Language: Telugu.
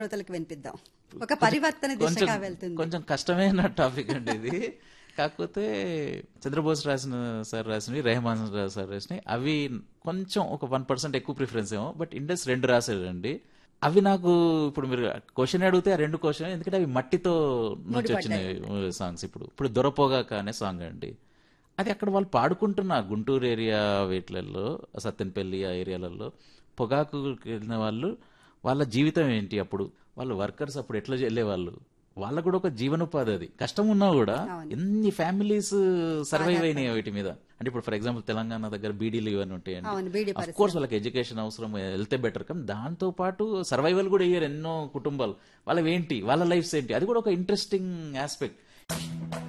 శ్రోతలకు వినిపిద్దాం ఒక పరివర్తన దిశగా వెళ్తుంది కొంచెం కష్టమైన టాపిక్ అండి ఇది కాకపోతే చంద్రబోస్ రాసిన సార్ రాసినవి రెహమాన్ సార్ రాసినవి అవి కొంచెం ఒక వన్ పర్సెంట్ ఎక్కువ ప్రిఫరెన్స్ ఏమో బట్ ఇండస్ రెండు రాశారండి అవి నాకు ఇప్పుడు మీరు క్వశ్చన్ అడిగితే ఆ రెండు క్వశ్చన్ ఎందుకంటే అవి మట్టితో నుంచి వచ్చిన సాంగ్స్ ఇప్పుడు ఇప్పుడు దొరపోగాక అనే సాంగ్ అండి అది అక్కడ వాళ్ళు పాడుకుంటున్న గుంటూరు ఏరియా వీటిలలో సత్తెనపల్లి ఆ ఏరియాలలో పొగాకు వెళ్ళిన వాళ్ళు వాళ్ళ జీవితం ఏంటి అప్పుడు వాళ్ళ వర్కర్స్ అప్పుడు ఎట్లా వెళ్ళేవాళ్ళు వాళ్ళకు కూడా ఒక జీవనోపాధి అది కష్టం ఉన్నా కూడా ఎన్ని ఫ్యామిలీస్ సర్వైవ్ అయినాయి వీటి మీద అంటే ఇప్పుడు ఫర్ ఎగ్జాంపుల్ తెలంగాణ దగ్గర బీడీలు ఇవన్నీ ఉంటాయండి అవును బీడీ అఫ్ కోర్స్ వాళ్ళకి ఎడ్యుకేషన్ అవసరం వెళ్తే బెటర్ కానీ దాంతో పాటు సర్వైవల్ కూడా అయ్యారు ఎన్నో కుటుంబాలు వాళ్ళవి ఏంటి వాళ్ళ లైఫ్స్ ఏంటి అది కూడా ఒక ఇంట్రెస్టింగ్ ఆస్పెక్ట్